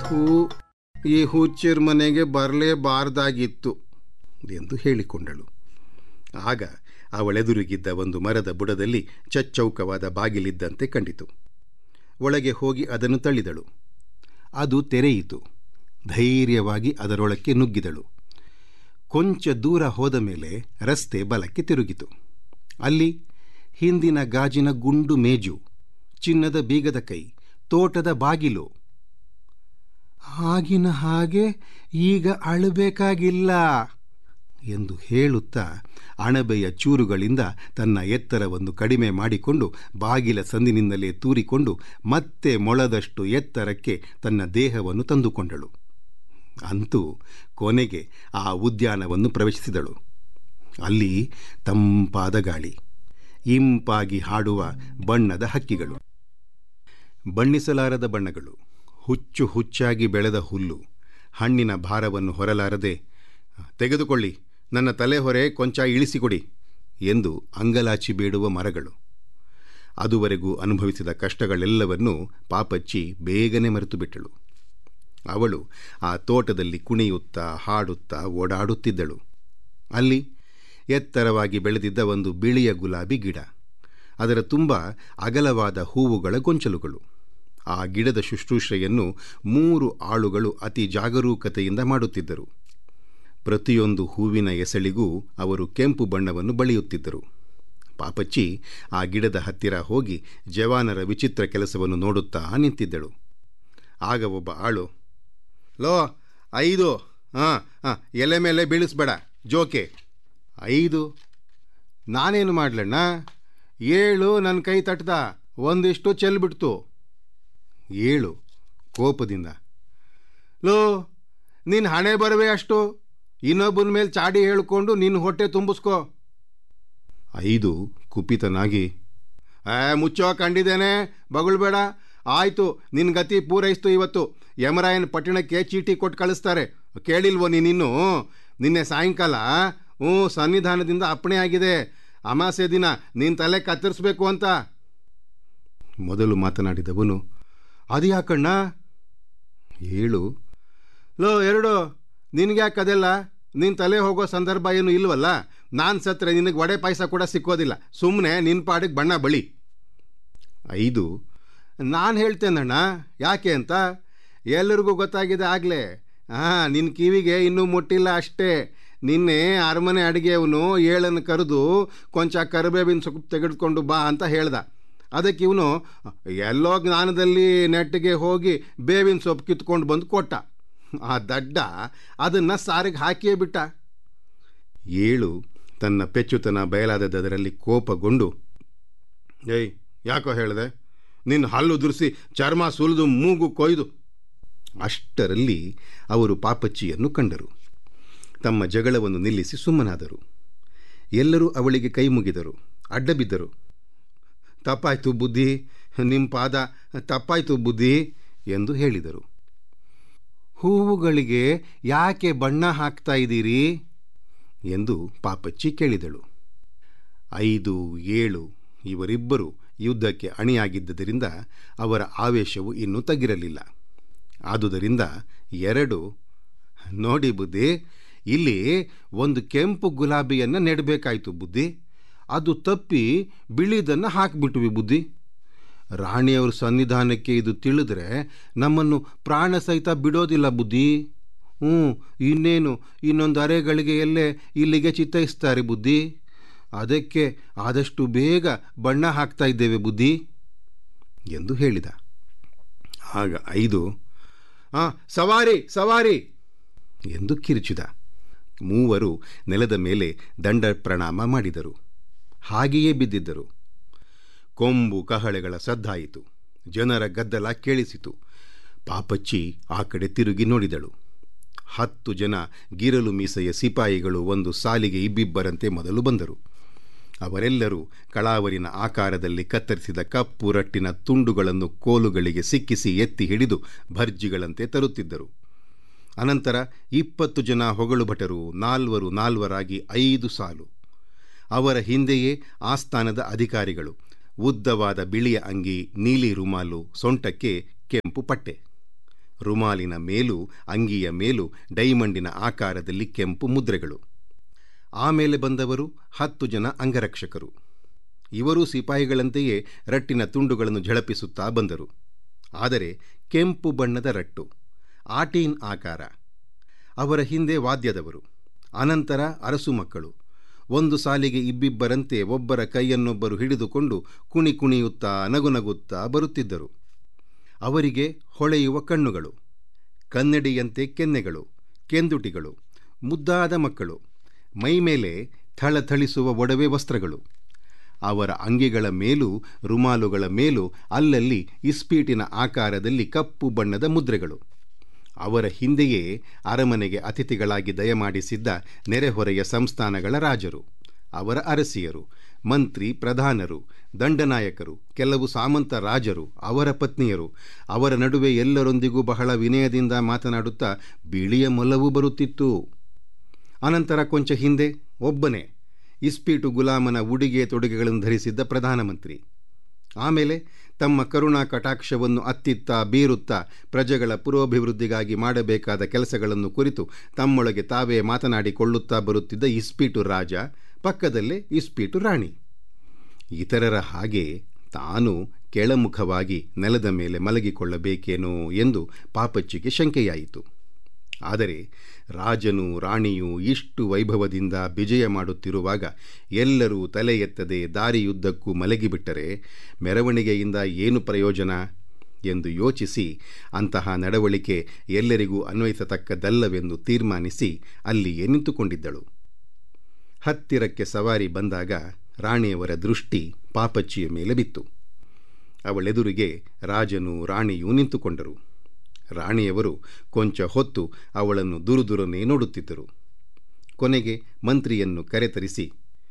ಥೂ ಈ ಹುಚ್ಚಿರ್ ಮನೆಗೆ ಬರಲೇಬಾರ್ದಾಗಿತ್ತು ಎಂದು ಹೇಳಿಕೊಂಡಳು ಆಗ ಅವಳೆದುರಿಗಿದ್ದ ಒಂದು ಮರದ ಬುಡದಲ್ಲಿ ಚಚ್ಚೌಕವಾದ ಬಾಗಿಲಿದ್ದಂತೆ ಕಂಡಿತು ಒಳಗೆ ಹೋಗಿ ಅದನ್ನು ತಳ್ಳಿದಳು ಅದು ತೆರೆಯಿತು ಧೈರ್ಯವಾಗಿ ಅದರೊಳಕ್ಕೆ ನುಗ್ಗಿದಳು ಕೊಂಚ ದೂರ ಹೋದ ಮೇಲೆ ರಸ್ತೆ ಬಲಕ್ಕೆ ತಿರುಗಿತು ಅಲ್ಲಿ ಹಿಂದಿನ ಗಾಜಿನ ಗುಂಡು ಮೇಜು ಚಿನ್ನದ ಬೀಗದ ಕೈ ತೋಟದ ಬಾಗಿಲು ಆಗಿನ ಹಾಗೆ ಈಗ ಅಳಬೇಕಾಗಿಲ್ಲ ಎಂದು ಹೇಳುತ್ತಾ ಅಣಬೆಯ ಚೂರುಗಳಿಂದ ತನ್ನ ಎತ್ತರವನ್ನು ಕಡಿಮೆ ಮಾಡಿಕೊಂಡು ಬಾಗಿಲ ಸಂದಿನಿಂದಲೇ ತೂರಿಕೊಂಡು ಮತ್ತೆ ಮೊಳದಷ್ಟು ಎತ್ತರಕ್ಕೆ ತನ್ನ ದೇಹವನ್ನು ತಂದುಕೊಂಡಳು ಅಂತೂ ಕೊನೆಗೆ ಆ ಉದ್ಯಾನವನ್ನು ಪ್ರವೇಶಿಸಿದಳು ಅಲ್ಲಿ ತಂಪಾದ ಗಾಳಿ ಇಂಪಾಗಿ ಹಾಡುವ ಬಣ್ಣದ ಹಕ್ಕಿಗಳು ಬಣ್ಣಿಸಲಾರದ ಬಣ್ಣಗಳು ಹುಚ್ಚು ಹುಚ್ಚಾಗಿ ಬೆಳೆದ ಹುಲ್ಲು ಹಣ್ಣಿನ ಭಾರವನ್ನು ಹೊರಲಾರದೆ ತೆಗೆದುಕೊಳ್ಳಿ ನನ್ನ ತಲೆ ಹೊರೆ ಕೊಂಚ ಇಳಿಸಿಕೊಡಿ ಎಂದು ಅಂಗಲಾಚಿ ಬೇಡುವ ಮರಗಳು ಅದುವರೆಗೂ ಅನುಭವಿಸಿದ ಕಷ್ಟಗಳೆಲ್ಲವನ್ನೂ ಪಾಪಚ್ಚಿ ಬೇಗನೆ ಮರೆತು ಬಿಟ್ಟಳು ಅವಳು ಆ ತೋಟದಲ್ಲಿ ಕುಣಿಯುತ್ತಾ ಹಾಡುತ್ತಾ ಓಡಾಡುತ್ತಿದ್ದಳು ಅಲ್ಲಿ ಎತ್ತರವಾಗಿ ಬೆಳೆದಿದ್ದ ಒಂದು ಬಿಳಿಯ ಗುಲಾಬಿ ಗಿಡ ಅದರ ತುಂಬ ಅಗಲವಾದ ಹೂವುಗಳ ಗೊಂಚಲುಗಳು ಆ ಗಿಡದ ಶುಶ್ರೂಷೆಯನ್ನು ಮೂರು ಆಳುಗಳು ಅತಿ ಜಾಗರೂಕತೆಯಿಂದ ಮಾಡುತ್ತಿದ್ದರು ಪ್ರತಿಯೊಂದು ಹೂವಿನ ಎಸಳಿಗೂ ಅವರು ಕೆಂಪು ಬಣ್ಣವನ್ನು ಬಳಿಯುತ್ತಿದ್ದರು ಪಾಪಚ್ಚಿ ಆ ಗಿಡದ ಹತ್ತಿರ ಹೋಗಿ ಜವಾನರ ವಿಚಿತ್ರ ಕೆಲಸವನ್ನು ನೋಡುತ್ತಾ ನಿಂತಿದ್ದಳು ಆಗ ಒಬ್ಬ ಆಳು ಲೋ ಐದು ಹಾಂ ಹಾಂ ಎಲೆ ಮೇಲೆ ಬೀಳಿಸ್ಬೇಡ ಜೋಕೆ ಐದು ನಾನೇನು ಮಾಡ್ಲಣ್ಣ ಏಳು ನನ್ನ ಕೈ ತಟ್ದ ಒಂದಿಷ್ಟು ಚೆಲ್ಬಿಡ್ತು ಏಳು ಕೋಪದಿಂದ ಲೋ ನಿನ್ನ ಹಣೆ ಬರವೇ ಅಷ್ಟು ಇನ್ನೊಬ್ಬನ ಮೇಲೆ ಚಾಡಿ ಹೇಳ್ಕೊಂಡು ನಿನ್ನ ಹೊಟ್ಟೆ ತುಂಬಿಸ್ಕೋ ಐದು ಕುಪಿತನಾಗಿ ಆ ಮುಚ್ಚೋ ಕಂಡಿದ್ದೇನೆ ಬಗಳ್ಬೇಡ ಆಯಿತು ನಿನ್ನ ಗತಿ ಪೂರೈಸ್ತು ಇವತ್ತು ಯಮರಾಯನ ಪಟ್ಟಣಕ್ಕೆ ಚೀಟಿ ಕೊಟ್ಟು ಕಳಿಸ್ತಾರೆ ಕೇಳಿಲ್ವೋ ನೀನಿನ್ನು ನಿನ್ನೆ ಸಾಯಂಕಾಲ ಹ್ಞೂ ಸನ್ನಿಧಾನದಿಂದ ಅಪ್ಪಣೆ ಆಗಿದೆ ಅಮಾಸೆ ದಿನ ನಿನ್ನ ತಲೆ ಕತ್ತರಿಸ್ಬೇಕು ಅಂತ ಮೊದಲು ಮಾತನಾಡಿದವನು ಅದು ಯಾಕಣ್ಣ ಏಳು ಲೋ ಎರಡು ನಿನಗ್ಯಾಕೆ ಅದೆಲ್ಲ ನಿನ್ನ ತಲೆ ಹೋಗೋ ಸಂದರ್ಭ ಏನು ಇಲ್ವಲ್ಲ ನಾನು ಸತ್ರೆ ನಿನಗೆ ವಡೆ ಪಾಯಸ ಕೂಡ ಸಿಕ್ಕೋದಿಲ್ಲ ಸುಮ್ಮನೆ ನಿನ್ನ ಪಾಡಿಗೆ ಬಣ್ಣ ಬಳಿ ಐದು ನಾನು ಹೇಳ್ತೇನಣ್ಣ ಯಾಕೆ ಅಂತ ಎಲ್ಲರಿಗೂ ಗೊತ್ತಾಗಿದೆ ಆಗಲೇ ಹಾಂ ನಿನ್ನ ಕಿವಿಗೆ ಇನ್ನೂ ಮುಟ್ಟಿಲ್ಲ ಅಷ್ಟೇ ನಿನ್ನೆ ಅರಮನೆ ಅಡುಗೆಯವನು ಏಳನ್ನು ಕರೆದು ಕೊಂಚ ಕರಿಬೇವಿನ ಸೊಪ್ಪು ತೆಗೆದುಕೊಂಡು ಬಾ ಅಂತ ಹೇಳ್ದ ಅದಕ್ಕೆ ಇವನು ಎಲ್ಲೋ ಜ್ಞಾನದಲ್ಲಿ ನೆಟ್ಟಿಗೆ ಹೋಗಿ ಬೇವಿನ ಸೊಪ್ಪು ಕಿತ್ಕೊಂಡು ಬಂದು ಕೊಟ್ಟ ಆ ದಡ್ಡ ಅದನ್ನು ಸಾರಿಗೆ ಹಾಕಿಯೇ ಬಿಟ್ಟ ಏಳು ತನ್ನ ಪೆಚ್ಚುತನ ಬಯಲಾದದರಲ್ಲಿ ಕೋಪಗೊಂಡು ಏಯ್ ಯಾಕೋ ಹೇಳಿದೆ ನಿನ್ನ ಹಲ್ಲು ದುರಿಸಿ ಚರ್ಮ ಸುಲಿದು ಮೂಗು ಕೊಯ್ದು ಅಷ್ಟರಲ್ಲಿ ಅವರು ಪಾಪಚ್ಚಿಯನ್ನು ಕಂಡರು ತಮ್ಮ ಜಗಳವನ್ನು ನಿಲ್ಲಿಸಿ ಸುಮ್ಮನಾದರು ಎಲ್ಲರೂ ಅವಳಿಗೆ ಕೈ ಮುಗಿದರು ಅಡ್ಡ ಬಿದ್ದರು ತಪ್ಪಾಯ್ತು ಬುದ್ಧಿ ನಿಮ್ಮ ಪಾದ ತಪ್ಪಾಯ್ತು ಬುದ್ಧಿ ಎಂದು ಹೇಳಿದರು ಹೂವುಗಳಿಗೆ ಯಾಕೆ ಬಣ್ಣ ಹಾಕ್ತಾ ಇದ್ದೀರಿ ಎಂದು ಪಾಪಚ್ಚಿ ಕೇಳಿದಳು ಐದು ಏಳು ಇವರಿಬ್ಬರು ಯುದ್ಧಕ್ಕೆ ಅಣಿಯಾಗಿದ್ದರಿಂದ ಅವರ ಆವೇಶವು ಇನ್ನೂ ತಗ್ಗಿರಲಿಲ್ಲ ಆದುದರಿಂದ ಎರಡು ನೋಡಿ ಬುದ್ಧಿ ಇಲ್ಲಿ ಒಂದು ಕೆಂಪು ಗುಲಾಬಿಯನ್ನು ನೆಡಬೇಕಾಯ್ತು ಬುದ್ಧಿ ಅದು ತಪ್ಪಿ ಬಿಳಿದನ್ನು ಹಾಕಿಬಿಟ್ವಿ ಬುದ್ಧಿ ರಾಣಿಯವ್ರ ಸನ್ನಿಧಾನಕ್ಕೆ ಇದು ತಿಳಿದ್ರೆ ನಮ್ಮನ್ನು ಪ್ರಾಣ ಸಹಿತ ಬಿಡೋದಿಲ್ಲ ಬುದ್ಧಿ ಹ್ಞೂ ಇನ್ನೇನು ಇನ್ನೊಂದು ಅರೆಗಳಿಗೆ ಎಲ್ಲೇ ಇಲ್ಲಿಗೆ ಚಿತ್ತೈಸ್ತಾರೆ ಬುದ್ಧಿ ಅದಕ್ಕೆ ಆದಷ್ಟು ಬೇಗ ಬಣ್ಣ ಹಾಕ್ತಾ ಇದ್ದೇವೆ ಬುದ್ಧಿ ಎಂದು ಹೇಳಿದ ಆಗ ಐದು ಆ ಸವಾರಿ ಸವಾರಿ ಎಂದು ಕಿರಿಚಿದ ಮೂವರು ನೆಲದ ಮೇಲೆ ದಂಡ ಪ್ರಣಾಮ ಮಾಡಿದರು ಹಾಗೆಯೇ ಬಿದ್ದಿದ್ದರು ಕೊಂಬು ಕಹಳೆಗಳ ಸದ್ದಾಯಿತು ಜನರ ಗದ್ದಲ ಕೇಳಿಸಿತು ಪಾಪಚ್ಚಿ ಆ ಕಡೆ ತಿರುಗಿ ನೋಡಿದಳು ಹತ್ತು ಜನ ಗೀರಲು ಮೀಸೆಯ ಸಿಪಾಯಿಗಳು ಒಂದು ಸಾಲಿಗೆ ಇಬ್ಬಿಬ್ಬರಂತೆ ಮೊದಲು ಬಂದರು ಅವರೆಲ್ಲರೂ ಕಳಾವರಿನ ಆಕಾರದಲ್ಲಿ ಕತ್ತರಿಸಿದ ಕಪ್ಪು ರಟ್ಟಿನ ತುಂಡುಗಳನ್ನು ಕೋಲುಗಳಿಗೆ ಸಿಕ್ಕಿಸಿ ಎತ್ತಿ ಹಿಡಿದು ಭರ್ಜಿಗಳಂತೆ ತರುತ್ತಿದ್ದರು ಅನಂತರ ಇಪ್ಪತ್ತು ಜನ ಹೊಗಳು ಭಟರು ನಾಲ್ವರು ನಾಲ್ವರಾಗಿ ಐದು ಸಾಲು ಅವರ ಹಿಂದೆಯೇ ಆಸ್ಥಾನದ ಅಧಿಕಾರಿಗಳು ಉದ್ದವಾದ ಬಿಳಿಯ ಅಂಗಿ ನೀಲಿ ರುಮಾಲು ಸೊಂಟಕ್ಕೆ ಕೆಂಪು ಪಟ್ಟೆ ರುಮಾಲಿನ ಮೇಲೂ ಅಂಗಿಯ ಮೇಲೂ ಡೈಮಂಡಿನ ಆಕಾರದಲ್ಲಿ ಕೆಂಪು ಮುದ್ರೆಗಳು ಆಮೇಲೆ ಬಂದವರು ಹತ್ತು ಜನ ಅಂಗರಕ್ಷಕರು ಇವರೂ ಸಿಪಾಯಿಗಳಂತೆಯೇ ರಟ್ಟಿನ ತುಂಡುಗಳನ್ನು ಝಳಪಿಸುತ್ತಾ ಬಂದರು ಆದರೆ ಕೆಂಪು ಬಣ್ಣದ ರಟ್ಟು ಆಟೀನ್ ಆಕಾರ ಅವರ ಹಿಂದೆ ವಾದ್ಯದವರು ಅನಂತರ ಅರಸು ಮಕ್ಕಳು ಒಂದು ಸಾಲಿಗೆ ಇಬ್ಬಿಬ್ಬರಂತೆ ಒಬ್ಬರ ಕೈಯನ್ನೊಬ್ಬರು ಹಿಡಿದುಕೊಂಡು ಕುಣಿ ಕುಣಿಯುತ್ತಾ ನಗುನಗುತ್ತಾ ಬರುತ್ತಿದ್ದರು ಅವರಿಗೆ ಹೊಳೆಯುವ ಕಣ್ಣುಗಳು ಕನ್ನಡಿಯಂತೆ ಕೆನ್ನೆಗಳು ಕೆಂದುಟಿಗಳು ಮುದ್ದಾದ ಮಕ್ಕಳು ಮೈಮೇಲೆ ಥಳಥಳಿಸುವ ಒಡವೆ ವಸ್ತ್ರಗಳು ಅವರ ಅಂಗಿಗಳ ಮೇಲೂ ರುಮಾಲುಗಳ ಮೇಲೂ ಅಲ್ಲಲ್ಲಿ ಇಸ್ಪೀಟಿನ ಆಕಾರದಲ್ಲಿ ಕಪ್ಪು ಬಣ್ಣದ ಮುದ್ರೆಗಳು ಅವರ ಹಿಂದೆಯೇ ಅರಮನೆಗೆ ಅತಿಥಿಗಳಾಗಿ ದಯಮಾಡಿಸಿದ್ದ ನೆರೆಹೊರೆಯ ಸಂಸ್ಥಾನಗಳ ರಾಜರು ಅವರ ಅರಸಿಯರು ಮಂತ್ರಿ ಪ್ರಧಾನರು ದಂಡನಾಯಕರು ಕೆಲವು ಸಾಮಂತ ರಾಜರು ಅವರ ಪತ್ನಿಯರು ಅವರ ನಡುವೆ ಎಲ್ಲರೊಂದಿಗೂ ಬಹಳ ವಿನಯದಿಂದ ಮಾತನಾಡುತ್ತಾ ಬಿಳಿಯ ಮೊಲವು ಬರುತ್ತಿತ್ತು ಅನಂತರ ಕೊಂಚ ಹಿಂದೆ ಒಬ್ಬನೇ ಇಸ್ಪೀಟು ಗುಲಾಮನ ಉಡುಗೆ ತೊಡುಗೆಗಳನ್ನು ಧರಿಸಿದ್ದ ಪ್ರಧಾನಮಂತ್ರಿ ಆಮೇಲೆ ತಮ್ಮ ಕರುಣಾ ಕಟಾಕ್ಷವನ್ನು ಅತ್ತಿತ್ತ ಬೀರುತ್ತಾ ಪ್ರಜೆಗಳ ಪುರೋಭಿವೃದ್ಧಿಗಾಗಿ ಮಾಡಬೇಕಾದ ಕೆಲಸಗಳನ್ನು ಕುರಿತು ತಮ್ಮೊಳಗೆ ತಾವೇ ಮಾತನಾಡಿಕೊಳ್ಳುತ್ತಾ ಬರುತ್ತಿದ್ದ ಇಸ್ಪೀಟು ರಾಜ ಪಕ್ಕದಲ್ಲೇ ಇಸ್ಪೀಟು ರಾಣಿ ಇತರರ ಹಾಗೆ ತಾನು ಕೆಳಮುಖವಾಗಿ ನೆಲದ ಮೇಲೆ ಮಲಗಿಕೊಳ್ಳಬೇಕೇನೋ ಎಂದು ಪಾಪಚ್ಚಿಗೆ ಶಂಕೆಯಾಯಿತು ಆದರೆ ರಾಜನು ರಾಣಿಯು ಇಷ್ಟು ವೈಭವದಿಂದ ವಿಜಯ ಮಾಡುತ್ತಿರುವಾಗ ಎಲ್ಲರೂ ತಲೆ ಎತ್ತದೆ ದಾರಿಯುದ್ದಕ್ಕೂ ಮಲಗಿಬಿಟ್ಟರೆ ಮೆರವಣಿಗೆಯಿಂದ ಏನು ಪ್ರಯೋಜನ ಎಂದು ಯೋಚಿಸಿ ಅಂತಹ ನಡವಳಿಕೆ ಎಲ್ಲರಿಗೂ ಅನ್ವಯಿಸತಕ್ಕದ್ದಲ್ಲವೆಂದು ತೀರ್ಮಾನಿಸಿ ಅಲ್ಲಿಯೇ ನಿಂತುಕೊಂಡಿದ್ದಳು ಹತ್ತಿರಕ್ಕೆ ಸವಾರಿ ಬಂದಾಗ ರಾಣಿಯವರ ದೃಷ್ಟಿ ಪಾಪಚ್ಚಿಯ ಮೇಲೆ ಬಿತ್ತು ಅವಳೆದುರಿಗೆ ರಾಜನು ರಾಣಿಯೂ ನಿಂತುಕೊಂಡರು ರಾಣಿಯವರು ಕೊಂಚ ಹೊತ್ತು ಅವಳನ್ನು ದುರುದುರನೆ ನೋಡುತ್ತಿದ್ದರು ಕೊನೆಗೆ ಮಂತ್ರಿಯನ್ನು ಕರೆತರಿಸಿ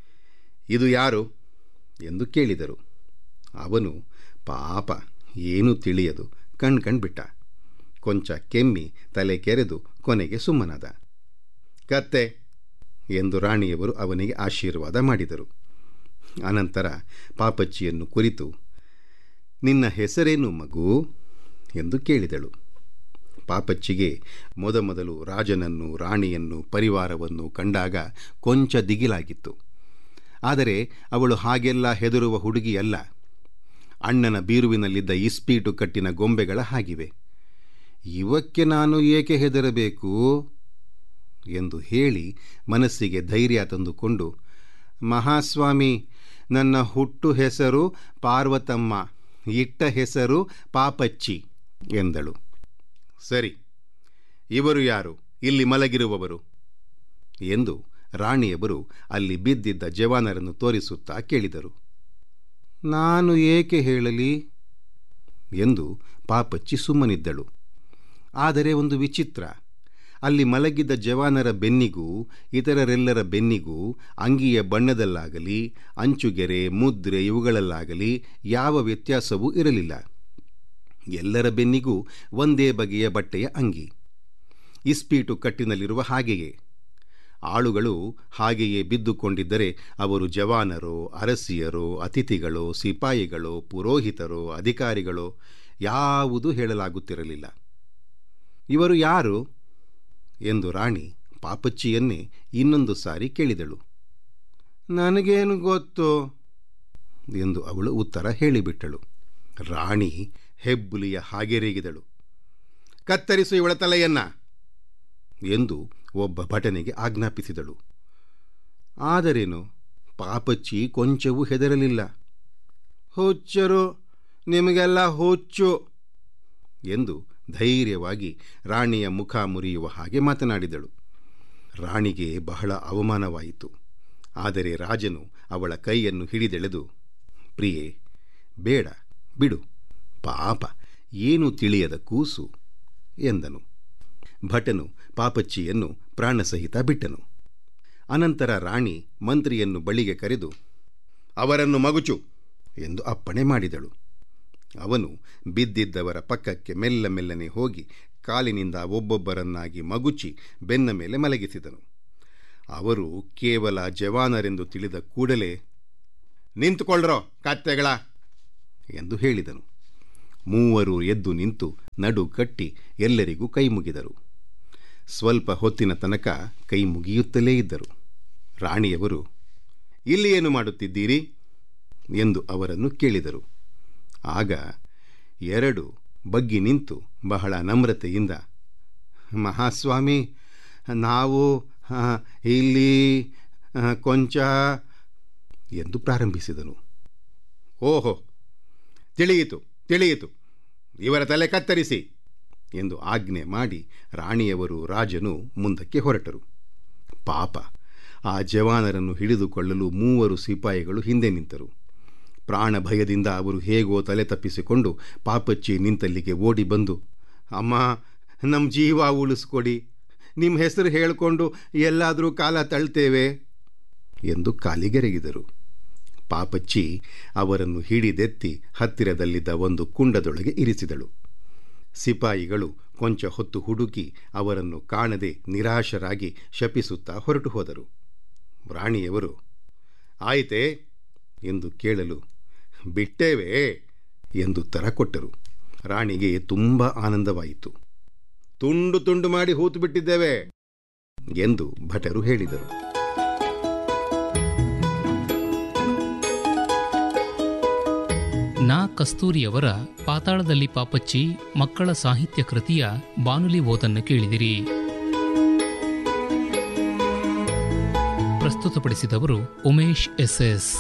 ಇದು ಯಾರು ಎಂದು ಕೇಳಿದರು ಅವನು ಪಾಪ ಏನೂ ತಿಳಿಯದು ಕಣ್ಕಂಡ್ಬಿಟ್ಟ ಕೊಂಚ ಕೆಮ್ಮಿ ತಲೆ ಕೆರೆದು ಕೊನೆಗೆ ಸುಮ್ಮನಾದ ಕತ್ತೆ ಎಂದು ರಾಣಿಯವರು ಅವನಿಗೆ ಆಶೀರ್ವಾದ ಮಾಡಿದರು ಅನಂತರ ಪಾಪಚ್ಚಿಯನ್ನು ಕುರಿತು ನಿನ್ನ ಹೆಸರೇನು ಮಗು ಎಂದು ಕೇಳಿದಳು ಪಾಪಚ್ಚಿಗೆ ಮೊದಮೊದಲು ರಾಜನನ್ನು ರಾಣಿಯನ್ನು ಪರಿವಾರವನ್ನು ಕಂಡಾಗ ಕೊಂಚ ದಿಗಿಲಾಗಿತ್ತು ಆದರೆ ಅವಳು ಹಾಗೆಲ್ಲ ಹೆದರುವ ಹುಡುಗಿಯಲ್ಲ ಅಣ್ಣನ ಬೀರುವಿನಲ್ಲಿದ್ದ ಇಸ್ಪೀಟು ಕಟ್ಟಿನ ಗೊಂಬೆಗಳ ಹಾಗಿವೆ ಇವಕ್ಕೆ ನಾನು ಏಕೆ ಹೆದರಬೇಕು ಎಂದು ಹೇಳಿ ಮನಸ್ಸಿಗೆ ಧೈರ್ಯ ತಂದುಕೊಂಡು ಮಹಾಸ್ವಾಮಿ ನನ್ನ ಹುಟ್ಟು ಹೆಸರು ಪಾರ್ವತಮ್ಮ ಇಟ್ಟ ಹೆಸರು ಪಾಪಚ್ಚಿ ಎಂದಳು ಸರಿ ಇವರು ಯಾರು ಇಲ್ಲಿ ಮಲಗಿರುವವರು ಎಂದು ರಾಣಿಯವರು ಅಲ್ಲಿ ಬಿದ್ದಿದ್ದ ಜವಾನರನ್ನು ತೋರಿಸುತ್ತಾ ಕೇಳಿದರು ನಾನು ಏಕೆ ಹೇಳಲಿ ಎಂದು ಪಾಪಚ್ಚಿ ಸುಮ್ಮನಿದ್ದಳು ಆದರೆ ಒಂದು ವಿಚಿತ್ರ ಅಲ್ಲಿ ಮಲಗಿದ್ದ ಜವಾನರ ಬೆನ್ನಿಗೂ ಇತರರೆಲ್ಲರ ಬೆನ್ನಿಗೂ ಅಂಗಿಯ ಬಣ್ಣದಲ್ಲಾಗಲಿ ಅಂಚುಗೆರೆ ಮುದ್ರೆ ಇವುಗಳಲ್ಲಾಗಲಿ ಯಾವ ವ್ಯತ್ಯಾಸವೂ ಇರಲಿಲ್ಲ ಎಲ್ಲರ ಬೆನ್ನಿಗೂ ಒಂದೇ ಬಗೆಯ ಬಟ್ಟೆಯ ಅಂಗಿ ಇಸ್ಪೀಟು ಕಟ್ಟಿನಲ್ಲಿರುವ ಹಾಗೆಯೇ ಆಳುಗಳು ಹಾಗೆಯೇ ಬಿದ್ದುಕೊಂಡಿದ್ದರೆ ಅವರು ಜವಾನರೋ ಅರಸಿಯರೋ ಅತಿಥಿಗಳೋ ಸಿಪಾಯಿಗಳೋ ಪುರೋಹಿತರೋ ಅಧಿಕಾರಿಗಳೋ ಯಾವುದೂ ಹೇಳಲಾಗುತ್ತಿರಲಿಲ್ಲ ಇವರು ಯಾರು ಎಂದು ರಾಣಿ ಪಾಪಚ್ಚಿಯನ್ನೇ ಇನ್ನೊಂದು ಸಾರಿ ಕೇಳಿದಳು ನನಗೇನು ಗೊತ್ತು ಎಂದು ಅವಳು ಉತ್ತರ ಹೇಳಿಬಿಟ್ಟಳು ರಾಣಿ ಹೆಬ್ಬುಲಿಯ ಹಾಗೆರೇಗಿದಳು ಕತ್ತರಿಸು ಇವಳ ತಲೆಯನ್ನ ಎಂದು ಒಬ್ಬ ಭಟನಿಗೆ ಆಜ್ಞಾಪಿಸಿದಳು ಆದರೇನು ಪಾಪಚ್ಚಿ ಕೊಂಚವೂ ಹೆದರಲಿಲ್ಲ ಹುಚ್ಚರು ನಿಮಗೆಲ್ಲ ಹುಚ್ಚು ಎಂದು ಧೈರ್ಯವಾಗಿ ರಾಣಿಯ ಮುಖ ಮುರಿಯುವ ಹಾಗೆ ಮಾತನಾಡಿದಳು ರಾಣಿಗೆ ಬಹಳ ಅವಮಾನವಾಯಿತು ಆದರೆ ರಾಜನು ಅವಳ ಕೈಯನ್ನು ಹಿಡಿದೆಳೆದು ಪ್ರಿಯೆ ಬೇಡ ಬಿಡು ಪಾಪ ಏನು ತಿಳಿಯದ ಕೂಸು ಎಂದನು ಭಟನು ಪಾಪಚ್ಚಿಯನ್ನು ಪ್ರಾಣಸಹಿತ ಬಿಟ್ಟನು ಅನಂತರ ರಾಣಿ ಮಂತ್ರಿಯನ್ನು ಬಳಿಗೆ ಕರೆದು ಅವರನ್ನು ಮಗುಚು ಎಂದು ಅಪ್ಪಣೆ ಮಾಡಿದಳು ಅವನು ಬಿದ್ದಿದ್ದವರ ಪಕ್ಕಕ್ಕೆ ಮೆಲ್ಲ ಮೆಲ್ಲನೆ ಹೋಗಿ ಕಾಲಿನಿಂದ ಒಬ್ಬೊಬ್ಬರನ್ನಾಗಿ ಮಗುಚಿ ಬೆನ್ನ ಮೇಲೆ ಮಲಗಿಸಿದನು ಅವರು ಕೇವಲ ಜವಾನರೆಂದು ತಿಳಿದ ಕೂಡಲೇ ನಿಂತುಕೊಳ್ಳ್ರೋ ಕತ್ತೆಗಳ ಎಂದು ಹೇಳಿದನು ಮೂವರು ಎದ್ದು ನಿಂತು ನಡು ಕಟ್ಟಿ ಎಲ್ಲರಿಗೂ ಕೈ ಮುಗಿದರು ಸ್ವಲ್ಪ ಹೊತ್ತಿನ ತನಕ ಕೈ ಮುಗಿಯುತ್ತಲೇ ಇದ್ದರು ರಾಣಿಯವರು ಇಲ್ಲಿ ಏನು ಮಾಡುತ್ತಿದ್ದೀರಿ ಎಂದು ಅವರನ್ನು ಕೇಳಿದರು ಆಗ ಎರಡು ಬಗ್ಗಿ ನಿಂತು ಬಹಳ ನಮ್ರತೆಯಿಂದ ಮಹಾಸ್ವಾಮಿ ನಾವು ಆ, ಇಲ್ಲಿ ಆ, ಕೊಂಚ ಎಂದು ಪ್ರಾರಂಭಿಸಿದನು ಓಹೋ ತಿಳಿಯಿತು ತಿಳಿಯಿತು ಇವರ ತಲೆ ಕತ್ತರಿಸಿ ಎಂದು ಆಜ್ಞೆ ಮಾಡಿ ರಾಣಿಯವರು ರಾಜನು ಮುಂದಕ್ಕೆ ಹೊರಟರು ಪಾಪ ಆ ಜವಾನರನ್ನು ಹಿಡಿದುಕೊಳ್ಳಲು ಮೂವರು ಸಿಪಾಯಿಗಳು ಹಿಂದೆ ನಿಂತರು ಪ್ರಾಣ ಭಯದಿಂದ ಅವರು ಹೇಗೋ ತಲೆ ತಪ್ಪಿಸಿಕೊಂಡು ಪಾಪಚ್ಚಿ ನಿಂತಲ್ಲಿಗೆ ಓಡಿ ಬಂದು ಅಮ್ಮ ನಮ್ಮ ಜೀವ ಉಳಿಸ್ಕೊಡಿ ನಿಮ್ಮ ಹೆಸರು ಹೇಳಿಕೊಂಡು ಎಲ್ಲಾದರೂ ಕಾಲ ತಳ್ತೇವೆ ಎಂದು ಕಾಲಿಗೆರಗಿದರು ಪಾಪಚ್ಚಿ ಅವರನ್ನು ಹಿಡಿದೆತ್ತಿ ಹತ್ತಿರದಲ್ಲಿದ್ದ ಒಂದು ಕುಂಡದೊಳಗೆ ಇರಿಸಿದಳು ಸಿಪಾಯಿಗಳು ಕೊಂಚ ಹೊತ್ತು ಹುಡುಕಿ ಅವರನ್ನು ಕಾಣದೆ ನಿರಾಶರಾಗಿ ಶಪಿಸುತ್ತಾ ಹೊರಟು ಹೋದರು ರಾಣಿಯವರು ಆಯಿತೇ ಎಂದು ಕೇಳಲು ಬಿಟ್ಟೇವೆ ಎಂದು ತರ ಕೊಟ್ಟರು ರಾಣಿಗೆ ತುಂಬ ಆನಂದವಾಯಿತು ತುಂಡು ತುಂಡು ಮಾಡಿ ಹೂತು ಬಿಟ್ಟಿದ್ದೇವೆ ಎಂದು ಭಟರು ಹೇಳಿದರು ನಾ ಕಸ್ತೂರಿಯವರ ಪಾತಾಳದಲ್ಲಿ ಪಾಪಚ್ಚಿ ಮಕ್ಕಳ ಸಾಹಿತ್ಯ ಕೃತಿಯ ಬಾನುಲಿ ಓದನ್ನು ಕೇಳಿದಿರಿ ಪ್ರಸ್ತುತಪಡಿಸಿದವರು ಉಮೇಶ್ ಎಸ್ ಎಸ್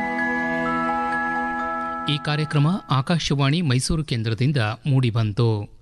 ಈ ಕಾರ್ಯಕ್ರಮ ಆಕಾಶವಾಣಿ ಮೈಸೂರು ಕೇಂದ್ರದಿಂದ ಮೂಡಿಬಂತು